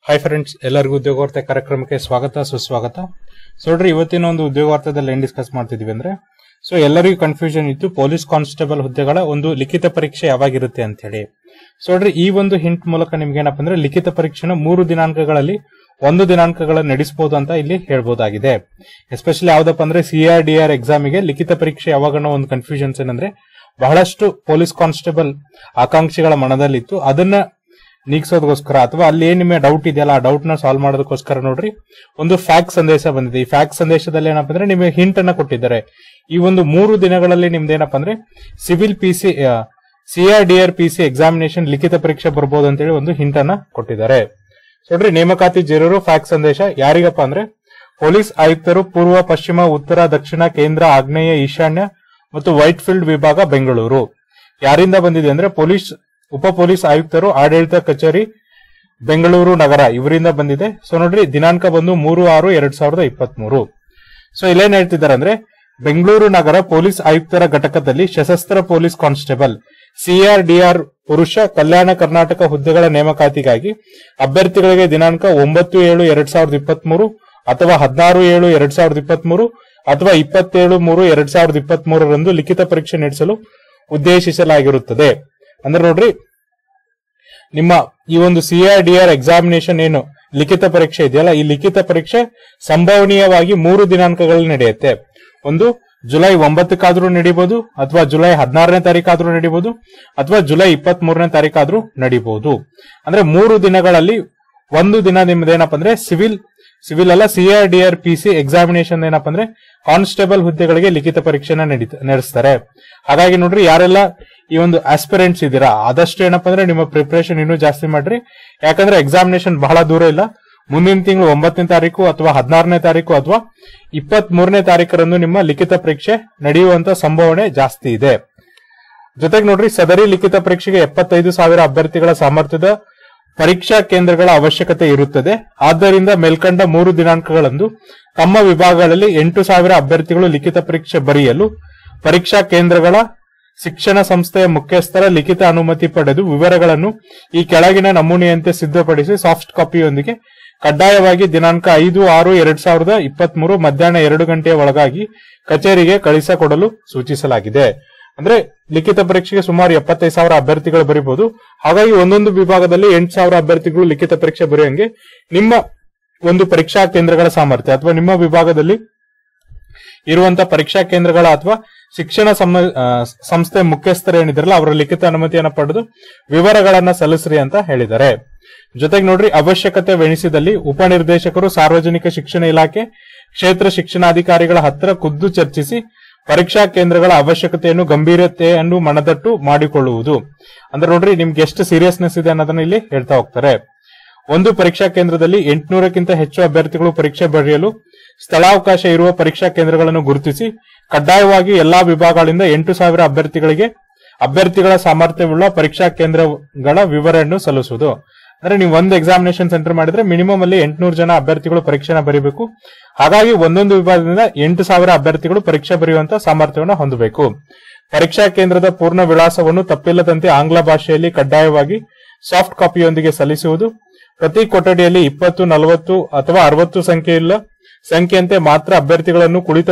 hi friends ಎಲ್ಲರಿಗೂ ಉದ್ಯೋಗ ವಾರ್ತೆ ಕಾರ್ಯಕ್ರಮಕ್ಕೆ ಸ್ವಾಗತ ಸುಸ್ವಾಗತ ಸೊ ನೋಡ್ರಿ ಇವತ್ತಿನ ಒಂದು ಉದ್ಯೋಗ ವಾರ್ತೆದಲ್ಲಿ ಏನ್ ಡಿಸ್ಕಸ್ ಮಾಡ್ತಿದ್ವಿ ಅಂದ್ರೆ ಸೊ ಎಲ್ಲರಿಗೂ ಕನ್ಫ್ಯೂಷನ್ ಇತ್ತು ಪೊಲೀಸ್ ಕಾನ್ಸ್ಟೇಬಲ್ ಹುದ್ದೆಗಳ ಒಂದು ಲಿಖಿತ ಪರೀಕ್ಷೆ ಯಾವಾಗಿರುತ್ತೆ ಅಂತ ಹೇಳಿ ಸೊ ನೋಡ್ರಿ ಈ ಒಂದು ಹಿಂಟ್ ಮೂಲಕ ನಿಮ್ಗೆ ಏನಪ್ಪ ಅಂದ್ರೆ ಲಿಖಿತ ಪರೀಕ್ಷೆನ ಮೂರು ದಿನಾಂಕಗಳಲ್ಲಿ ಒಂದು ದಿನಾಂಕಗಳ ನಡೆಸಬಹುದು ಅಂತ ಇಲ್ಲಿ ಹೇಳ್ಬೋದಾಗಿದೆ ಎಸ್ಪೆಷಲಿ ಯಾವ್ದಪ್ಪ ಅಂದ್ರೆ ಸಿಆರ್ ಡಿ ಆರ್ ಎಕ್ಸಾಮಿಗೆ ಲಿಖಿತ ಪರೀಕ್ಷೆ ಯಾವಾಗ ಅನ್ನೋ ಒಂದು ಕನ್ಫ್ಯೂಷನ್ಸ್ ಏನಂದ್ರೆ ಬಹಳಷ್ಟು ಪೊಲೀಸ್ ಕಾನ್ಸ್ಟೇಬಲ್ ಆಕಾಂಕ್ಷಿಗಳ ಮನದಲ್ಲಿತ್ತು ಅದನ್ನ ನೀಗಿಸೋದಕ್ಕೋಸ್ಕರ ಅಥವಾ ಅಲ್ಲಿ ಏನ್ ನಿಮಗೆ ಡೌಟ್ ಇದೆಯಲ್ಲ ಆ ಡೌಟ್ ನ ಸಾಲ್ವ್ ಮಾಡೋದಕ್ಕೋಸ್ಕರ ನೋಡ್ರಿ ಒಂದು ಫ್ಯಾಕ್ಸ್ ಸಂದೇಶ ಬಂದಿದೆ ಈ ಫ್ಯಾಕ್ಸ್ ಸಂದೇಶದಲ್ಲಿ ಏನಪ್ಪ ಅಂದ್ರೆ ನಿಮಗೆ ಹಿಂಟ್ ಅನ್ನ ಕೊಟ್ಟಿದ್ದಾರೆ ಈ ಒಂದು ಮೂರು ದಿನಗಳಲ್ಲಿ ನಿಮ್ದು ಏನಪ್ಪ ಅಂದ್ರೆ civil P C CR D R P C examination ಲಿಖಿತ ಪರೀಕ್ಷೆ ಬರ್ಬೋದು ಅಂತೇಳಿ ಒಂದು ಹಿಂಟ್ ಅನ್ನ ಕೊಟ್ಟಿದ್ದಾರೆ ನೋಡ್ರಿ ನೇಮಕಾತಿ ಜರೂರು ಫ್ಯಾಕ್ಸ್ ಸಂದೇಶ ಯಾರಿಗಪ್ಪ ಅಂದ್ರೆ ಪೊಲೀಸ್ ಆಯುಕ್ತರು ಪೂರ್ವ ಪಶ್ಚಿಮ ಉತ್ತರ ದಕ್ಷಿಣ ಕೇಂದ್ರ ಆಗ್ನೇಯ ಈಶಾನ್ಯ ಮತ್ತು ವೈಟ್ ಫೀಲ್ಡ್ ವಿಭಾಗ ಬೆಂಗಳೂರು ಯಾರಿಂದ ಬಂದಿದೆ ಅಂದ್ರೆ ಪೊಲೀಸ್ ಉಪ ಪೊಲೀಸ್ ಆಯುಕ್ತರು ಆಡಳಿತ ಕಚೇರಿ ಬೆಂಗಳೂರು ನಗರ ಇವರಿಂದ ಬಂದಿದೆ ಸೊ ನೋಡ್ರಿ ದಿನಾಂಕ ಬಂದು ಮೂರು ಆರು ಎರಡ್ ಸಾವಿರದ ಇಪ್ಪತ್ತ್ ಮೂರು ಸೊ ಇಲ್ಲೇನ್ ಹೇಳ್ತಿದ್ದಾರೆ ಅಂದ್ರೆ ಬೆಂಗಳೂರು ನಗರ ಪೊಲೀಸ್ ಆಯುಕ್ತರ ಘಟಕದಲ್ಲಿ ಸಶಸ್ತ್ರ ಪೊಲೀಸ್ ಕಾನ್ಸ್ಟೇಬಲ್ ಸಿಆರ್ಡಿಆರ್ ಪುರುಷ ಕಲ್ಯಾಣ ಕರ್ನಾಟಕ ಹುದ್ದೆಗಳ ನೇಮಕಾತಿಗಾಗಿ ಅಭ್ಯರ್ಥಿಗಳಿಗೆ ದಿನಾಂಕ ಒಂಬತ್ತು ಏಳು ಎರಡ್ ಸಾವಿರದ ಇಪ್ಪತ್ತ್ ಮೂರು ಅಥವಾ ಹದಿನಾರು ಏಳು ಎರಡ್ ಸಾವಿರದ ಇಪ್ಪತ್ತ್ ಮೂರು ಅಥವಾ ಇಪ್ಪತ್ತೇಳು ಮೂರು ಎರಡ್ ಸಾವಿರದ ಇಪ್ಪತ್ತ್ ಮೂರರಂದು ಲಿಖಿತ ಪರೀಕ್ಷೆ ನಡೆಸಲು ಉದ್ದೇಶಿಸಲಾಗಿರುತ್ತದೆ ಅಂದ್ರೆ ನೋಡ್ರಿ ನಿಮ್ಮ ಈ ಒಂದು ಸಿಆರ್ಡಿಆರ್ ಎಕ್ಸಾಮಿನೇಷನ್ ಏನು ಲಿಖಿತ ಪರೀಕ್ಷೆ ಇದೆಯಲ್ಲ ಈ ಲಿಖಿತ ಪರೀಕ್ಷೆ ಸಂಭವನೀಯವಾಗಿ ಮೂರು ದಿನಾಂಕಗಳಲ್ಲಿ ನಡೆಯುತ್ತೆ ಒಂದು ಜುಲೈ ಒಂಬತ್ತಕ್ಕಾದ್ರೂ ನಡೀಬಹುದು ಅಥವಾ ಜುಲೈ ಹದಿನಾರನೇ ತಾರೀಕಾದ್ರೂ ನಡೀಬಹುದು ಅಥವಾ ಜುಲೈ ಇಪ್ಪತ್ತ್ ಮೂರನೇ ತಾರೀಕಾದ್ರೂ ನಡೀಬಹುದು ಅಂದ್ರೆ ಮೂರು ದಿನಗಳಲ್ಲಿ ಒಂದು ದಿನ ನಿಮ್ದೇನಪ್ಪ ಅಂದ್ರೆ ಸಿವಿಲ್ ಸಿವಿಲ್ ಅಲ್ಲ ಸಿಆರ್ಡಿಆರ್ ಪಿ ಸಿ ಎಕ್ಸಾಮಿನೇಷನ್ ಏನಪ್ಪ ಅಂದ್ರೆ ಕಾನ್ಸ್ಟೇಬಲ್ ಹುದ್ದೆಗಳಿಗೆ ಲಿಖಿತ ಪರೀಕ್ಷೆನ ನಡೀತ ನಡೆಸ್ತಾರೆ ಹಾಗಾಗಿ ನೋಡ್ರಿ ಯಾರೆಲ್ಲ ಈ ಒಂದು ಆಸ್ಪಿರೆಂಟ್ಸ್ ಇದ್ದೀರಾ ಆದಷ್ಟು ಏನಪ್ಪ ಅಂದ್ರೆ ನಿಮ್ಮ ಪ್ರಿಪರೇಷನ್ ಇನ್ನೂ ಜಾಸ್ತಿ ಮಾಡ್ರಿ ಯಾಕಂದ್ರೆ ಎಕ್ಸಾಮಿನೇಷನ್ ಬಹಳ ದೂರ ಇಲ್ಲ ಮುಂದಿನ ತಿಂಗಳು ಒಂಬತ್ತನೇ ತಾರೀಕು ಅಥವಾ ಹದಿನಾರನೇ ತಾರೀಕು ಅಥವಾ ಇಪ್ಪತ್ತ್ ಮೂರನೇ ತಾರೀಕರಂದು ನಿಮ್ಮ ಲಿಖಿತ ಪರೀಕ್ಷೆ ನಡೆಯುವಂತ ಸಂಭಾವನೆ ಜಾಸ್ತಿ ಇದೆ ಜೊತೆಗೆ ನೋಡ್ರಿ ಸದರಿ ಲಿಖಿತ ಪರೀಕ್ಷೆಗೆ ಎಪ್ಪತ್ತೈದು ಸಾವಿರ ಅಭ್ಯರ್ಥಿಗಳ ಸಾಮರ್ಥ್ಯದ ಪರೀಕ್ಷಾ ಕೇಂದ್ರಗಳ ಅವಶ್ಯಕತೆ ಇರುತ್ತದೆ ಆದ್ದರಿಂದ ಮೇಲ್ಕಂಡ ಮೂರು ದಿನಾಂಕಗಳಂದು ತಮ್ಮ ವಿಭಾಗಗಳಲ್ಲಿ ಎಂಟು ಸಾವಿರ ಅಭ್ಯರ್ಥಿಗಳು ಲಿಖಿತ ಪರೀಕ್ಷೆ ಬರೆಯಲು ಪರೀಕ್ಷಾ ಕೇಂದ್ರಗಳ ಶಿಕ್ಷಣ ಸಂಸ್ಥೆಯ ಮುಖ್ಯಸ್ಥರ ಲಿಖಿತ ಅನುಮತಿ ಪಡೆದು ವಿವರಗಳನ್ನು ಈ ಕೆಳಗಿನ ನಮೂನೆಯಂತೆ ಸಿದ್ಧಪಡಿಸಿ ಸಾಫ್ಟ್ ಕಾಪಿಯೊಂದಿಗೆ ಕಡ್ಡಾಯವಾಗಿ ದಿನಾಂಕ ಐದು ಆರು ಎರಡ್ ಸಾವಿರದ ಇಪ್ಪತ್ತ್ ಮೂರು ಮಧ್ಯಾಹ್ನ ಎರಡು ಗಂಟೆಯ ಒಳಗಾಗಿ ಕಚೇರಿಗೆ ಕಳಿಸಿಕೊಡಲು ಸೂಚಿಸಲಾಗಿದೆ ಅಂದ್ರೆ ಲಿಖಿತ ಪರೀಕ್ಷೆಗೆ ಸುಮಾರು ಎಪ್ಪತ್ತೈದು ಸಾವಿರ ಅಭ್ಯರ್ಥಿಗಳು ಬರೀಬಹುದು ಹಾಗಾಗಿ ಒಂದೊಂದು ವಿಭಾಗದಲ್ಲಿ ಎಂಟು ಸಾವಿರ ಅಭ್ಯರ್ಥಿಗಳು ಲಿಖಿತ ಪರೀಕ್ಷೆ ಬರೆಯಂಗೆ ನಿಮ್ಮ ಒಂದು ಪರೀಕ್ಷಾ ಕೇಂದ್ರಗಳ ಸಾಮರ್ಥ್ಯ ಅಥವಾ ನಿಮ್ಮ ವಿಭಾಗದಲ್ಲಿ ಇರುವಂತ ಪರೀಕ್ಷಾ ಕೇಂದ್ರಗಳ ಅಥವಾ ಶಿಕ್ಷಣ ಸಮ- ಆ, ಸಂಸ್ಥೆ ಮುಖ್ಯಸ್ಥರು ಏನಿದ್ರಲ್ಲ ಅವರ ಲಿಖಿತ ಅನುಮತಿಯನ್ನು ಪಡೆದು ವಿವರಗಳನ್ನ ಸಲ್ಲಿಸ್ರಿ ಅಂತ ಹೇಳಿದ್ದಾರೆ ಜೊತೆಗೆ ನೋಡ್ರಿ ಅವಶ್ಯಕತೆ ವೆಣಿಸಿದಲ್ಲಿ ಉಪನಿರ್ದೇಶಕರು ಸಾರ್ವಜನಿಕ ಶಿಕ್ಷಣ ಇಲಾಖೆ ಕ್ಷೇತ್ರ ಶಿಕ್ಷಣಾಧಿಕಾರಿಗಳ ಹತ್ತಿರ ಖುದ್ದು ಚರ್ಚಿಸಿ ಪರೀಕ್ಷಾ ಕೇಂದ್ರಗಳ ಅವಶ್ಯಕತೆಯನ್ನು ಗಂಭೀರತೆಯನ್ನು ಮನದಟ್ಟು ಮಾಡಿಕೊಳ್ಳುವುದು ಅಂದ್ರೆ ನೋಡ್ರಿ ನಿಮ್ಗೆ ಎಷ್ಟು ಸೀರಿಯಸ್ನೆಸ್ ಇದೆ ಅನ್ನೋದನ್ನ ಇಲ್ಲಿ ಹೇಳ್ತಾ ಹೋಗ್ತಾರೆ ಒಂದು ಪರೀಕ್ಷಾ ಕೇಂದ್ರದಲ್ಲಿ ಎಂಟುನೂರಕ್ಕಿಂತ ಹೆಚ್ಚು ಅಭ್ಯರ್ಥಿಗಳು ಪರೀಕ್ಷೆ ಬರೆಯಲು ಸ್ಥಳಾವಕಾಶ ಇರುವ ಪರೀಕ್ಷಾ ಕೇಂದ್ರಗಳನ್ನು ಗುರುತಿಸಿ ಕಡ್ಡಾಯವಾಗಿ ಎಲ್ಲಾ ವಿಭಾಗಗಳಿಂದ ಎಂಟು ಸಾವಿರ ಅಭ್ಯರ್ಥಿಗಳಿಗೆ ಅಭ್ಯರ್ಥಿಗಳ ಸಾಮರ್ಥ್ಯವುಳ್ಳ ಪರೀಕ್ಷಾ ಕೇಂದ್ರಗಳ ವಿವರಣೆಯನ್ನು ಸಲ್ಲಿಸುವುದು ಅಂದ್ರೆ ನೀವು ಒಂದು ಎಕ್ಸಾಮಿನೇಷನ್ ಸೆಂಟರ್ ಮಾಡಿದ್ರೆ ಮಿನಿಮಮ್ ಅಲ್ಲಿ ಎಂಟುನೂರು ಜನ ಅಭ್ಯರ್ಥಿಗಳು ಪರೀಕ್ಷೆನ ಬರೀಬೇಕು ಹಾಗಾಗಿ ಒಂದೊಂದು ವಿಭಾಗದಿಂದ ಎಂಟು ಸಾವಿರ ಅಭ್ಯರ್ಥಿಗಳು ಪರೀಕ್ಷೆ ಬರೆಯುವಂತ ಸಾಮರ್ಥ್ಯವನ್ನು ಹೊಂದಬೇಕು ಪರೀಕ್ಷಾ ಕೇಂದ್ರದ ಪೂರ್ಣ ವಿಳಾಸವನ್ನು ತಪ್ಪಿಲ್ಲದಂತೆ ಆಂಗ್ಲ ಭಾಷೆಯಲ್ಲಿ ಕಡ್ಡಾಯವಾಗಿ ಸಾಫ್ಟ್ ಕಾಪಿಯೊಂದಿಗೆ ಸಲ್ಲಿಸುವುದು ಪ್ರತಿ ಕೊಠಡಿಯಲ್ಲಿ ಇಪ್ಪತ್ತು ನಲವತ್ತು ಅಥವಾ ಅರವತ್ತು ಸಂಖ್ಯೆಯುಳ್ಳ ಸಂಖ್ಯೆಯಂತೆ ಮಾತ್ರ ಅಭ್ಯರ್ಥಿಗಳನ್ನು ಕುಳಿತ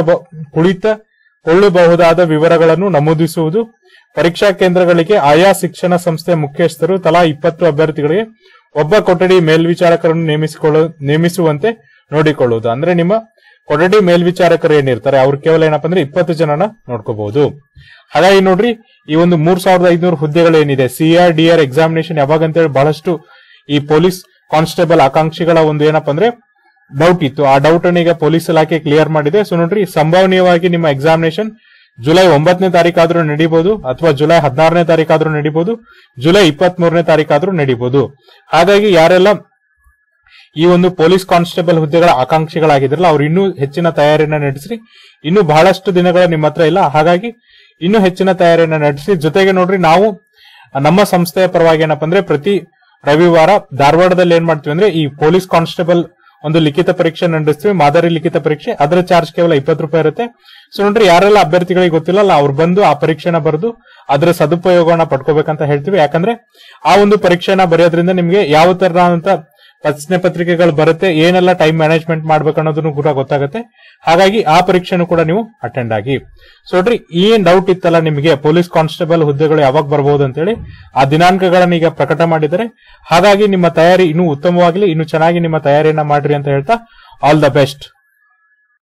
ಕುಳಿತುಕೊಳ್ಳಬಹುದಾದ ವಿವರಗಳನ್ನು ನಮೂದಿಸುವುದು ಪರೀಕ್ಷಾ ಕೇಂದ್ರಗಳಿಗೆ ಆಯಾ ಶಿಕ್ಷಣ ಸಂಸ್ಥೆ ಮುಖ್ಯಸ್ಥರು ತಲಾ ಇಪ್ಪತ್ತು ಅಭ್ಯರ್ಥಿಗಳಿಗೆ ಒಬ್ಬ ಕೊಠಡಿ ಮೇಲ್ವಿಚಾರಕರನ್ನು ನೇಮಿಸಿಕೊಳ್ಳ ನೇಮಿಸುವಂತೆ ನೋಡಿಕೊಳ್ಳುವುದು ಅಂದ್ರೆ ನಿಮ್ಮ ಕೊಠಡಿ ಮೇಲ್ವಿಚಾರಕರು ಏನಿರ್ತಾರೆ ಅವ್ರು ಕೇವಲ ಏನಪ್ಪಾ ಅಂದ್ರೆ ಇಪ್ಪತ್ತು ಜನನ ನೋಡ್ಕೋಬಹುದು ಹಾಗಾಗಿ ನೋಡ್ರಿ ಈ ಒಂದು ಮೂರ್ ಸಾವಿರದ ಐದ್ನೂರು ಹುದ್ದೆಗಳೇನಿದೆ ಸಿಆರ್ ಡಿ ಆರ್ ಎಕ್ಸಾಮಿನೇಷನ್ ಯಾವಾಗ ಅಂತೇಳಿ ಬಹಳಷ್ಟು ಈ ಪೊಲೀಸ್ ಕಾನ್ಸ್ಟೇಬಲ್ ಆಕಾಂಕ್ಷಿಗಳ ಒಂದು ಏನಪ್ಪಾ ಅಂದ್ರೆ ಡೌಟ್ ಇತ್ತು ಆ ಡೌಟ್ ಅನ್ನ ಈಗ ಪೊಲೀಸ್ ಇಲಾಖೆ ಕ್ಲಿಯರ್ ಮಾಡಿದೆ ಸೊ ನೋಡ್ರಿ ಸಂಭವನೀಯವಾಗಿ ನಿಮ್ಮ ಎಕ್ಸಾಮಿನೇಷನ್ ಜುಲೈ ಒಂಬತ್ತನೇ ತಾರೀಕಾದ್ರೂ ನಡೀಬಹುದು ಅಥವಾ ಜುಲೈ ಹದಿನಾರನೇ ತಾರೀಕಾದ್ರೂ ನಡೀಬಹುದು ಜುಲೈ ಇಪ್ಪತ್ತ್ ಮೂರನೇ ತಾರೀಕಾದ್ರೂ ನಡೀಬಹುದು ಹಾಗಾಗಿ ಯಾರೆಲ್ಲ ಈ ಒಂದು ಪೊಲೀಸ್ ಕಾನ್ಸ್ಟೇಬಲ್ ಹುದ್ದೆಗಳ ಆಕಾಂಕ್ಷಿಗಳಾಗಿದ್ರಲ್ಲ ಅವ್ರು ಇನ್ನೂ ಹೆಚ್ಚಿನ ತಯಾರಿಯನ್ನ ನಡೆಸಿ ಇನ್ನೂ ಬಹಳಷ್ಟು ದಿನಗಳ ನಿಮ್ಮ ಹತ್ರ ಇಲ್ಲ ಹಾಗಾಗಿ ಇನ್ನೂ ಹೆಚ್ಚಿನ ತಯಾರಿಯನ್ನ ನಡೆಸಿ ಜೊತೆಗೆ ನೋಡ್ರಿ ನಾವು ನಮ್ಮ ಸಂಸ್ಥೆಯ ಪರವಾಗಿ ಏನಪ್ಪಾ ಅಂದ್ರೆ ಪ್ರತಿ ರವಿವಾರ ಧಾರವಾಡದಲ್ಲಿ ಏನ್ ಮಾಡ್ತೀವಿ ಅಂದ್ರೆ ಈ ಪೊಲೀಸ್ ಕಾನ್ಸ್ಟೇಬಲ್ ಒಂದು ಲಿಖಿತ ಪರೀಕ್ಷೆ ನಡೆಸ್ತೀವಿ ಮಾದರಿ ಲಿಖಿತ ಪರೀಕ್ಷೆ ಅದರ ಚಾರ್ಜ್ ಕೇವಲ ಇಪ್ಪತ್ತು ರೂಪಾಯಿ ಇರುತ್ತೆ ಸೊ ನೋಡ್ರಿ ಯಾರೆಲ್ಲ ಅಭ್ಯರ್ಥಿಗಳಿಗೆ ಗೊತ್ತಿಲ್ಲ ಅವ್ರು ಬಂದು ಆ ಪರೀಕ್ಷೆನ ಬರೆದು ಅದರ ಸದುಪಯೋಗವನ್ನ ಪಡ್ಕೋಬೇಕಂತ ಹೇಳ್ತೀವಿ ಯಾಕಂದ್ರೆ ಆ ಒಂದು ಪರೀಕ್ಷೆನ ಬರೆಯೋದ್ರಿಂದ ನಿಮ್ಗೆ ಯಾವ ತರನಾದಂತ ಪ್ರಶ್ನೆ ಪತ್ರಿಕೆಗಳು ಬರುತ್ತೆ ಏನೆಲ್ಲ ಟೈಮ್ ಮ್ಯಾನೇಜ್ಮೆಂಟ್ ಮಾಡ್ಬೇಕು ಅನ್ನೋದನ್ನು ಕೂಡ ಗೊತ್ತಾಗುತ್ತೆ ಹಾಗಾಗಿ ಆ ಪರೀಕ್ಷೆನೂ ಕೂಡ ನೀವು ಅಟೆಂಡ್ ಆಗಿ ಸೊ ನೋಡ್ರಿ ಏನ್ ಡೌಟ್ ಇತ್ತಲ್ಲ ನಿಮಗೆ ಪೊಲೀಸ್ ಕಾನ್ಸ್ಟೇಬಲ್ ಹುದ್ದೆಗಳು ಯಾವಾಗ ಬರಬಹುದು ಅಂತೇಳಿ ಆ ದಿನಾಂಕಗಳನ್ನ ಈಗ ಪ್ರಕಟ ಮಾಡಿದರೆ ಹಾಗಾಗಿ ನಿಮ್ಮ ತಯಾರಿ ಇನ್ನೂ ಉತ್ತಮವಾಗಲಿ ಇನ್ನು ಚೆನ್ನಾಗಿ ನಿಮ್ಮ ತಯಾರಿಯನ್ನ ಮಾಡ್ರಿ ಅಂತ ಹೇಳ್ತಾ ಆಲ್ ದ ಬೆಸ್ಟ್